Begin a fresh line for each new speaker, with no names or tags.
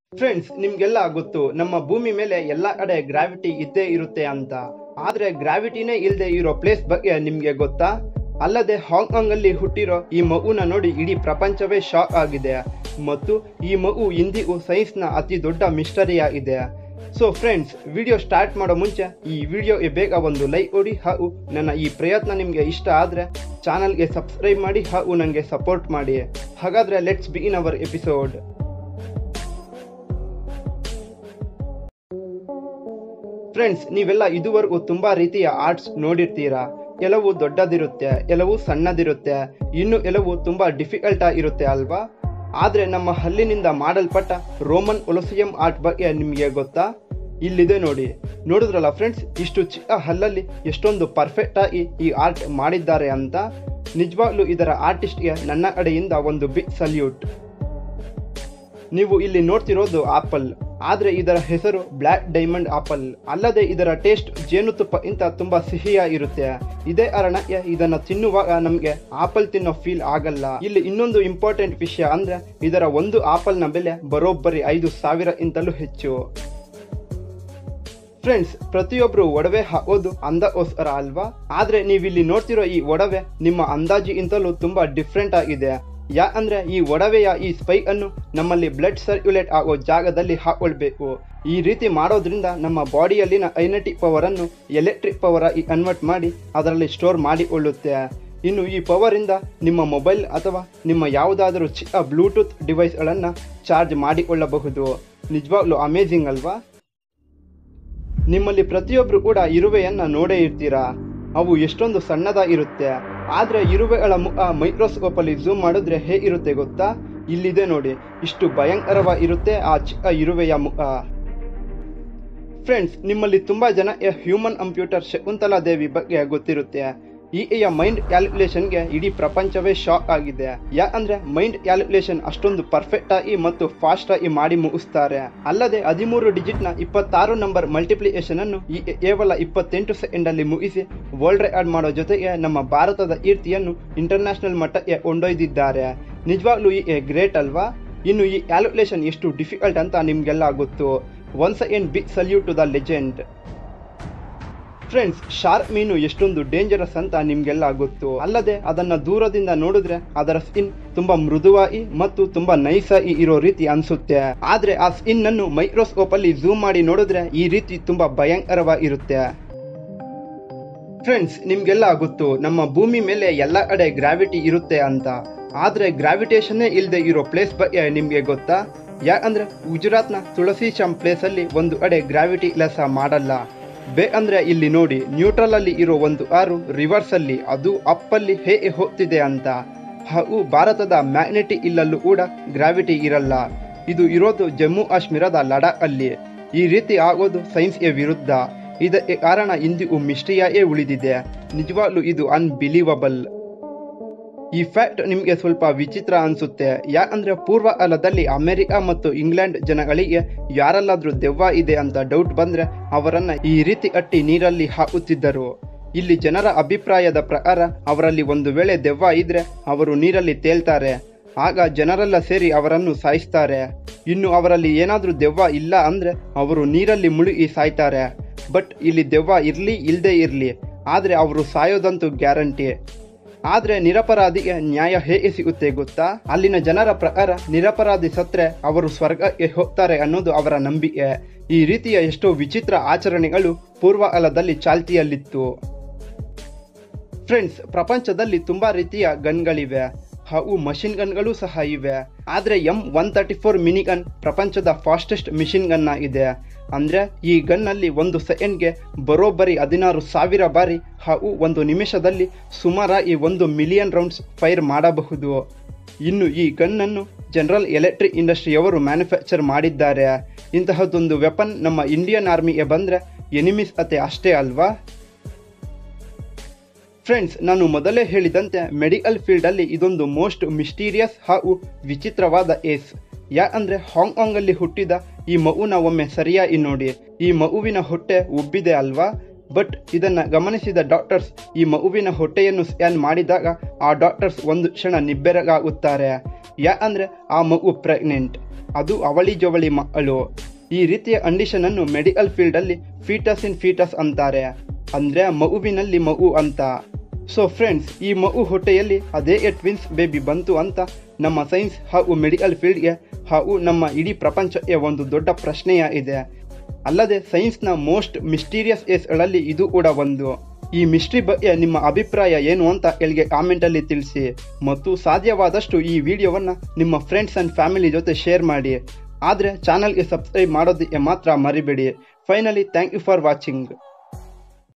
friends ನಿಮ್ಗೆಲ್ಲ ಗೊತ್ತು ನಮ್ಮ ಭೂಮಿ ಮೇಲೆ ಎಲ್ಲ ಕಡೆ ಗ್ರಾವಿಟಿ ಇದ್ದೇ ಇರುತ್ತೆ ಅಂತ ಆದ್ರೆ ಗ್ರಾವಿಟಿನೇ ಇಲ್ಲದೆ ಇರೋ ಪ್ಲೇಸ್ ಬಗ್ಗೆ ನಿಮ್ಗೆ ಗೊತ್ತಾ ಅಲ್ಲದೆ ಹಾಂಗ್ಕಾಂಗ್ ಅಲ್ಲಿ ಹುಟ್ಟಿರೋ ಈ ಮಗುನ ನೋಡಿ ಇಡೀ ಪ್ರಪಂಚವೇ ಶಾಕ್ ಆಗಿದೆ ಮತ್ತು ಈ ಮಗು ಇಂದಿಗೂ ಸೈನ್ಸ್ ನ ಅತಿ ದೊಡ್ಡ ಮಿಸ್ಟರಿ ಆಗಿದೆ ಸೊ ಫ್ರೆಂಡ್ಸ್ ವಿಡಿಯೋ ಸ್ಟಾರ್ಟ್ ಮಾಡೋ ಮುಂಚೆ ಈ ವಿಡಿಯೋಗೆ ಬೇಗ ಒಂದು ಲೈಕ್ ಕೊಡಿ ಹಾಗೂ ನನ್ನ ಈ ಪ್ರಯತ್ನ ನಿಮಗೆ ಇಷ್ಟ ಆದ್ರೆ ಚಾನಲ್ಗೆ ಸಬ್ಸ್ಕ್ರೈಬ್ ಮಾಡಿ ಹಾಗೂ ನನಗೆ ಸಪೋರ್ಟ್ ಮಾಡಿ ಹಾಗಾದ್ರೆ let's begin our episode friends ನೀವೆಲ್ಲ ಇದುವರೆಗೂ ತುಂಬಾ ರೀತಿಯ ಆರ್ಟ್ಸ್ ನೋಡಿರ್ತೀರಾ ಕೆಲವು ದೊಡ್ಡದಿರುತ್ತೆ ಕೆಲವು ಸಣ್ಣದಿರುತ್ತೆ ಇನ್ನು ಕೆಲವು ತುಂಬಾ ಡಿಫಿಕಲ್ಟ್ ಆಗಿರುತ್ತೆ ಅಲ್ವಾ ಆದ್ರೆ ನಮ್ಮ ಹಲ್ಲಿನಿಂದ ಮಾಡಲ್ಪಟ್ಟ ರೋಮನ್ ಒಲಸಿಯಂ ಆರ್ಟ್ ಬಗ್ಗೆ ನಿಮಗೆ ಗೊತ್ತಾ ಇಲ್ಲಿದೆ ನೋಡಿ ನೋಡಿದ್ರಲ್ಲ ಫ್ರೆಂಡ್ಸ್ ಇಷ್ಟು ಚಿಕ್ಕ ಹಲ್ಲಲ್ಲಿ ಎಷ್ಟೊಂದು ಪರ್ಫೆಕ್ಟ್ ಆಗಿ ಈ ಆರ್ಟ್ ಮಾಡಿದ್ದಾರೆ ಅಂತ ನಿಜವಾಗ್ಲೂ ಇದರ ಆರ್ಟಿಸ್ಟ್ಗೆ ನನ್ನ ಕಡೆಯಿಂದ ಒಂದು ಬಿಗ್ ಸಲ್ಯೂಟ್ ನೀವು ಇಲ್ಲಿ ನೋಡ್ತಿರೋದು ಆಪಲ್ ಆದ್ರೆ ಇದರ ಹೆಸರು ಬ್ಲ್ಯಾಕ್ ಡೈಮಂಡ್ ಆಪಲ್ ಅಲ್ಲದೆ ಇದರ ಟೇಸ್ಟ್ ಜೇನುತುಪ್ಪ ಇಂತ ತುಂಬಾ ಸಿಹಿಯಾಗಿರುತ್ತೆ ಇದೇ ಕಾರಣಕ್ಕೆ ಇದನ್ನ ತಿನ್ನುವಾಗ ನಮ್ಗೆ ಆಪಲ್ ತಿನ್ನೋ ಫೀಲ್ ಆಗಲ್ಲ ಇಲ್ಲಿ ಇನ್ನೊಂದು ಇಂಪಾರ್ಟೆಂಟ್ ವಿಷಯ ಅಂದ್ರೆ ಇದರ ಒಂದು ಆಪಲ್ ನ ಬೆಲೆ ಬರೋಬ್ಬರಿ ಐದು ಸಾವಿರ ಇಂತಲೂ ಹೆಚ್ಚು ಫ್ರೆಂಡ್ಸ್ ಪ್ರತಿಯೊಬ್ರು ಒಡವೆ ಹಾಕೋದು ಅಂದಕ್ಕೋಸ್ಕರ ಅಲ್ವಾ ಆದ್ರೆ ನೀವಿಲ್ಲಿ ನೋಡ್ತಿರೋ ಈ ಒಡವೆ ನಿಮ್ಮ ಅಂದಾಜಿಗಿಂತಲೂ ತುಂಬಾ ಡಿಫ್ರೆಂಟ್ ಆಗಿದೆ ಯಾಕಂದ್ರೆ ಈ ಒಡವೆಯ ಈ ಸ್ಪೈಕ್ ಅನ್ನು ನಮ್ಮಲ್ಲಿ ಬ್ಲಡ್ ಸರ್ಕ್ಯುಲೇಟ್ ಆಗೋ ಜಾಗದಲ್ಲಿ ಹಾಕೊಳ್ಬೇಕು ಈ ರೀತಿ ಮಾಡೋದ್ರಿಂದ ನಮ್ಮ ಬಾಡಿಯಲ್ಲಿನ ಐನೆಟಿಕ್ ಪವರ್ ಅನ್ನು ಎಲೆಕ್ಟ್ರಿಕ್ ಪವರ್ ಆಗಿ ಕನ್ವರ್ಟ್ ಮಾಡಿ ಅದರಲ್ಲಿ ಸ್ಟೋರ್ ಮಾಡಿಕೊಳ್ಳುತ್ತೆ ಇನ್ನು ಈ ಪವರ್ ಇಂದ ನಿಮ್ಮ ಮೊಬೈಲ್ ಅಥವಾ ನಿಮ್ಮ ಯಾವುದಾದರೂ ಚಿಕ್ಕ ಬ್ಲೂಟೂತ್ ಡಿವೈಸ್ಗಳನ್ನು ಚಾರ್ಜ್ ಮಾಡಿಕೊಳ್ಳಬಹುದು ನಿಜವಾಗ್ಲೂ ಅಮೇಜಿಂಗ್ ಅಲ್ವಾ ನಿಮ್ಮಲ್ಲಿ ಪ್ರತಿಯೊಬ್ರು ಕೂಡ ಇರುವೆಯನ್ನ ನೋಡೇ ಇರ್ತೀರಾ ಅವು ಎಷ್ಟೊಂದು ಸಣ್ಣದಾಗಿರುತ್ತೆ ಆದ್ರೆ ಇರುವೆಗಳ ಮುಖ ಮೈಕ್ರೋಸ್ಕೋಪ್ ಅಲ್ಲಿ ಝೂಮ್ ಮಾಡಿದ್ರೆ ಹೇಗಿರುತ್ತೆ ಗೊತ್ತಾ ಇಲ್ಲಿದೆ ನೋಡಿ ಇಷ್ಟು ಭಯಂಕರವಾಗಿರುತ್ತೆ ಆ ಚಿಕ್ಕ ಇರುವೆಯ ಮುಖ ಫ್ರೆಂಡ್ಸ್ ನಿಮ್ಮಲ್ಲಿ ತುಂಬಾ ಜನ ಹ್ಯೂಮನ್ ಕಂಪ್ಯೂಟರ್ ಶಕುಂತಲಾ ದೇವಿ ಬಗ್ಗೆ ಗೊತ್ತಿರುತ್ತೆ ಈಕೆಯ ಮೈಂಡ್ ಕ್ಯಾಲ್ಕುಲೇಷನ್ಗೆ ಇಡೀ ಪ್ರಪಂಚವೇ ಶಾಕ್ ಆಗಿದೆ ಯಾಕಂದ್ರೆ ಮೈಂಡ್ ಕ್ಯಾಲ್ಕುಲೇಷನ್ ಅಷ್ಟೊಂದು ಪರ್ಫೆಕ್ಟ್ ಆಗಿ ಮತ್ತು ಫಾಸ್ಟ್ ಆಗಿ ಮಾಡಿ ಮುಗಿಸ್ತಾರೆ ಅಲ್ಲದೆ ಹದಿಮೂರು ಡಿಜಿಟ್ ನ ಇಪ್ಪತ್ತಾರು ನಂಬರ್ ಮಲ್ಟಿಪ್ಲಿಕೇಶನ್ ಅನ್ನು ಈ ಕೇವಲ ಇಪ್ಪತ್ತೆಂಟು ಸೆಕೆಂಡ್ ಅಲ್ಲಿ ಮುಗಿಸಿ ವರ್ಲ್ಡ್ ರೆಕಾರ್ಡ್ ಮಾಡೋ ಜೊತೆಗೆ ನಮ್ಮ ಭಾರತದ ಕೀರ್ತಿಯನ್ನು ಇಂಟರ್ನ್ಯಾಷನಲ್ ಮಟ್ಟಕ್ಕೆ ಕೊಂಡೊಯ್ದಿದ್ದಾರೆ ನಿಜವಾಗ್ಲೂ ಈ ಗ್ರೇಟ್ ಅಲ್ವಾ ಇನ್ನು ಈ ಕ್ಯಾಲ್ಕುಲೇಷನ್ ಎಷ್ಟು ಡಿಫಿಕಲ್ಟ್ ಅಂತ ನಿಮ್ಗೆಲ್ಲ ಗೊತ್ತು once again big salute to the legend friends shark ಮೀನು ಎಷ್ಟೊಂದು ಡೇಂಜರಸ್ ಅಂತ ನಿಮ್ಗೆಲ್ಲ ಗೊತ್ತು ಅಲ್ಲದೆ ಅದನ್ನ ದೂರದಿಂದ ನೋಡಿದ್ರೆ ಅದರ ಸ್ಕಿನ್ ತುಂಬಾ ಮೃದುವಾಗಿ ಮತ್ತು ತುಂಬಾ ನೈಸ್ ಆಗಿ ಇರೋ ರೀತಿ ಅನ್ಸುತ್ತೆ ಆದ್ರೆ ಆ ಸ್ಕಿನ್ ಅನ್ನು ಮೈಕ್ರೋಸ್ಕೋಪ್ ಅಲ್ಲಿ ಝೂಮ್ ಮಾಡಿ ನೋಡಿದ್ರೆ ಈ ರೀತಿ ತುಂಬಾ ಭಯಂಕರವಾಗಿರುತ್ತೆ ಫ್ರೆಂಡ್ಸ್ ನಿಮ್ಗೆಲ್ಲ ಗೊತ್ತು ನಮ್ಮ ಭೂಮಿ ಮೇಲೆ ಎಲ್ಲ ಕಡೆ ಗ್ರಾವಿಟಿ ಇರುತ್ತೆ ಅಂತ ಆದ್ರೆ ಗ್ರಾವಿಟೇಷನ್ನೇ ಇಲ್ಲದೆ ಇರೋ ಪ್ಲೇಸ್ ಬಗ್ಗೆ ನಿಮ್ಗೆ ಗೊತ್ತಾ ಯಾಕಂದ್ರೆ ಗುಜರಾತ್ನ ತುಳಸಿ ಶ್ಯಾಮ್ ಪ್ಲೇಸ್ ಅಲ್ಲಿ ಒಂದು ಕಡೆ ಗ್ರಾವಿಟಿ ಕೆಲಸ ಮಾಡಲ್ಲ ಬೇಕಂದ್ರೆ ಇಲ್ಲಿ ನೋಡಿ ನ್ಯೂಟ್ರಲ್ ಅಲ್ಲಿ ಇರೋ ಒಂದು ಆರು ರಿವರ್ಸ್ ಅಲ್ಲಿ ಅದು ಅಪ್ ಅಲ್ಲಿ ಹೇಗೆ ಹೋಗ್ತಿದೆ ಅಂತ ಹಾಗೂ ಭಾರತದ ಮ್ಯಾಗ್ನೆಟಿಕ್ ಇಲ್ಲಲ್ಲೂ ಕೂಡ ಗ್ರಾವಿಟಿ ಇರಲ್ಲ ಇದು ಇರೋದು ಜಮ್ಮು ಕಾಶ್ಮೀರದ ಲಡಾಖ್ ಅಲ್ಲಿ ಈ ರೀತಿ ಆಗೋದು ಸೈನ್ಸ್ಗೆ ವಿರುದ್ಧ ಇದಕ್ಕೆ ಕಾರಣ ಇಂದಿಗೂ ಮಿಸ್ಟಿಯಾಯೇ ಉಳಿದಿದೆ ನಿಜವಾಗ್ಲೂ ಇದು ಅನ್ಬಿಲೀವಬಲ್ ಈ ಫ್ಯಾಕ್ಟ್ ನಿಮಗೆ ಸ್ವಲ್ಪ ವಿಚಿತ್ರ ಅನ್ಸುತ್ತೆ ಯಾಕಂದ್ರೆ ಪೂರ್ವ ಕಾಲದಲ್ಲಿ ಅಮೆರಿಕ ಮತ್ತು ಇಂಗ್ಲೆಂಡ್ ಜನಗಳಿಗೆ ಯಾರಲ್ಲಾದ್ರೂ ದೆವ್ವ ಇದೆ ಅಂತ ಡೌಟ್ ಬಂದ್ರೆ ಅವರನ್ನ ಈ ರೀತಿ ಅಟ್ಟಿ ನೀರಲ್ಲಿ ಹಾಕುತ್ತಿದ್ದರು ಇಲ್ಲಿ ಜನರ ಅಭಿಪ್ರಾಯದ ಪ್ರಕಾರ ಅವರಲ್ಲಿ ಒಂದು ವೇಳೆ ದೆವ್ವ ಇದ್ರೆ ಅವರು ನೀರಲ್ಲಿ ತೇಲ್ತಾರೆ ಆಗ ಜನರೆಲ್ಲ ಸೇರಿ ಅವರನ್ನು ಸಾಯಿಸ್ತಾರೆ ಇನ್ನು ಅವರಲ್ಲಿ ಏನಾದ್ರೂ ದೆವ್ವ ಇಲ್ಲ ಅಂದ್ರೆ ಅವರು ನೀರಲ್ಲಿ ಮುಳುಗಿ ಸಾಯ್ತಾರೆ ಬಟ್ ಇಲ್ಲಿ ದೆವ್ವ ಇರ್ಲಿ ಇಲ್ದೇ ಇರ್ಲಿ ಆದ್ರೆ ಅವರು ಸಾಯೋದಂತೂ ಗ್ಯಾರಂಟಿ ಆದ್ರೆ ನಿರಪರಾಧಿಗೆ ನ್ಯಾಯ ಹೇಗೆ ಸಿಗುತ್ತೆ ಗೊತ್ತಾ ಅಲ್ಲಿನ ಜನರ ಪ್ರಕಾರ ನಿರಪರಾಧಿ ಸತ್ರೆ ಅವರು ಸ್ವರ್ಗಕ್ಕೆ ಹೋಗ್ತಾರೆ ಅನ್ನೋದು ಅವರ ನಂಬಿಕೆ ಈ ರೀತಿಯ ಎಷ್ಟೋ ವಿಚಿತ್ರ ಆಚರಣೆಗಳು ಪೂರ್ವಕಾಲದಲ್ಲಿ ಚಾಲ್ತಿಯಲ್ಲಿತ್ತು ಫ್ರೆಂಡ್ಸ್ ಪ್ರಪಂಚದಲ್ಲಿ ತುಂಬಾ ರೀತಿಯ ಗನ್ಗಳಿವೆ ಹಾಗೂ ಮಷಿನ್ ಗನ್ಗಳು ಸಹ ಇವೆ ಆದ್ರೆ M one thirty four mini gun ಪ್ರಪಂಚದ ಫಾಸ್ಟೆಸ್ಟ್ ಮಿಷಿನ್ ಗನ್ ಆಗಿದೆ ಅಂದ್ರೆ ಈ ಗನ್ ಅಲ್ಲಿ ಒಂದು ಸೆಕೆಂಡ್ಗೆ ಬರೋಬ್ಬರಿ ಹದಿನಾರು ಸಾವಿರ ಬಾರಿ ಹಾಗೂ ಒಂದು ನಿಮಿಷದಲ್ಲಿ ಸುಮಾರಾಗಿ ಒಂದು ಮಿಲಿಯನ್ ರೌಂಡ್ಸ್ ಫೈರ್ ಮಾಡಬಹುದು ಇನ್ನು ಈ ಗನ್ ಅನ್ನು ಜನರಲ್ ಎಲೆಕ್ಟ್ರಿಕ್ ಇಂಡಸ್ಟ್ರಿಯವರು ಮ್ಯಾನುಫ್ಯಾಕ್ಚರ್ ಮಾಡಿದ್ದಾರೆ ಇಂತಹದ್ದೊಂದು ವೆಪನ್ ನಮ್ಮ ಇಂಡಿಯನ್ ಆರ್ಮಿಗೆ ಬಂದ್ರೆ ಎನಿಮಿಸ್ ಅತೆ ಅಷ್ಟೇ ಅಲ್ವಾ ಫ್ರೆಂಡ್ಸ್ ನಾನು ಮೊದಲೇ ಹೇಳಿದಂತೆ ಮೆಡಿಕಲ್ ಫೀಲ್ಡ್ ಅಲ್ಲಿ ಇದೊಂದು ಮೋಸ್ಟ್ ಮಿಸ್ಟೀರಿಯಸ್ ಹಾಗೂ ವಿಚಿತ್ರವಾದ ಏಸ್ ಯಾಕಂದ್ರೆ ಹಾಂಗ್ಕಾಂಗ್ ಅಲ್ಲಿ ಹುಟ್ಟಿದ ಈ ಮಗುನ ಒಮ್ಮೆ ಸರಿಯಾಗಿ ನೋಡಿ ಈ ಮಗುವಿನ ಹೊಟ್ಟೆ ಉಬ್ಬಿದೆ ಅಲ್ವಾ ಬಟ್ ಇದನ್ನ ಗಮನಿಸಿದ ಡಾಕ್ಟರ್ಸ್ ಈ ಮಗುವಿನ ಹೊಟ್ಟೆಯನ್ನು ಸ್ಕ್ಯಾನ್ ಮಾಡಿದಾಗ ಆ ಡಾಕ್ಟರ್ಸ್ ಒಂದು ಕ್ಷಣ ನಿಬ್ಬೆರಗಾಗುತ್ತಾರೆ ಯಾಕಂದ್ರೆ ಆ ಮಗು ಪ್ರೆಗ್ನೆಂಟ್ ಅದು ಅವಳಿ ಜವಳಿ ಮಕ್ಕಳು ಈ ರೀತಿಯ ಕಂಡೀಷನ್ ಅನ್ನು ಮೆಡಿಕಲ್ ಫೀಲ್ಡ್ ಅಲ್ಲಿ ಫೀಟಸ್ ಇನ್ ಫೀಟಸ್ ಅಂತಾರೆ ಅಂದ್ರೆ ಮಗುವಿನಲ್ಲಿ ಮಗು ಅಂತ ಸೊ ಫ್ರೆಂಡ್ಸ್ ಈ ಮಗು ಹೊಟ್ಟೆಯಲ್ಲಿ ಅದೇ ಟ್ವಿನ್ಸ್ ಬೇಬಿ ಬಂತು ಅಂತ ನಮ್ಮ ಸೈನ್ಸ್ ಹಾಗೂ ಮೆಡಿಕಲ್ ಫೀಲ್ಡ್ಗೆ ಹಾಗೂ ನಮ್ಮ ಇಡೀ ಪ್ರಪಂಚಕ್ಕೆ ಒಂದು ದೊಡ್ಡ ಪ್ರಶ್ನೆಯ ಇದೆ ಅಲ್ಲದೆ ಸೈನ್ಸ್ನ ಮೋಸ್ಟ್ ಮಿಸ್ಟೀರಿಯಸ್ ಏಸ್ಗಳಲ್ಲಿ ಇದು ಕೂಡ ಒಂದು ಈ ಮಿಸ್ಟ್ರಿ ಬಗ್ಗೆ ನಿಮ್ಮ ಅಭಿಪ್ರಾಯ ಏನು ಅಂತ ಕೆಳಗೆ ಕಾಮೆಂಟಲ್ಲಿ ತಿಳಿಸಿ ಮತ್ತು ಸಾಧ್ಯವಾದಷ್ಟು ಈ ವಿಡಿಯೋವನ್ನು ನಿಮ್ಮ ಫ್ರೆಂಡ್ಸ್ ಆ್ಯಂಡ್ ಫ್ಯಾಮಿಲಿ ಜೊತೆ ಶೇರ್ ಮಾಡಿ ಆದರೆ ಚಾನಲ್ಗೆ ಸಬ್ಸ್ಕ್ರೈಬ್ ಮಾಡೋದಕ್ಕೆ ಮಾತ್ರ ಮರಿಬೇಡಿ finally thank you for watching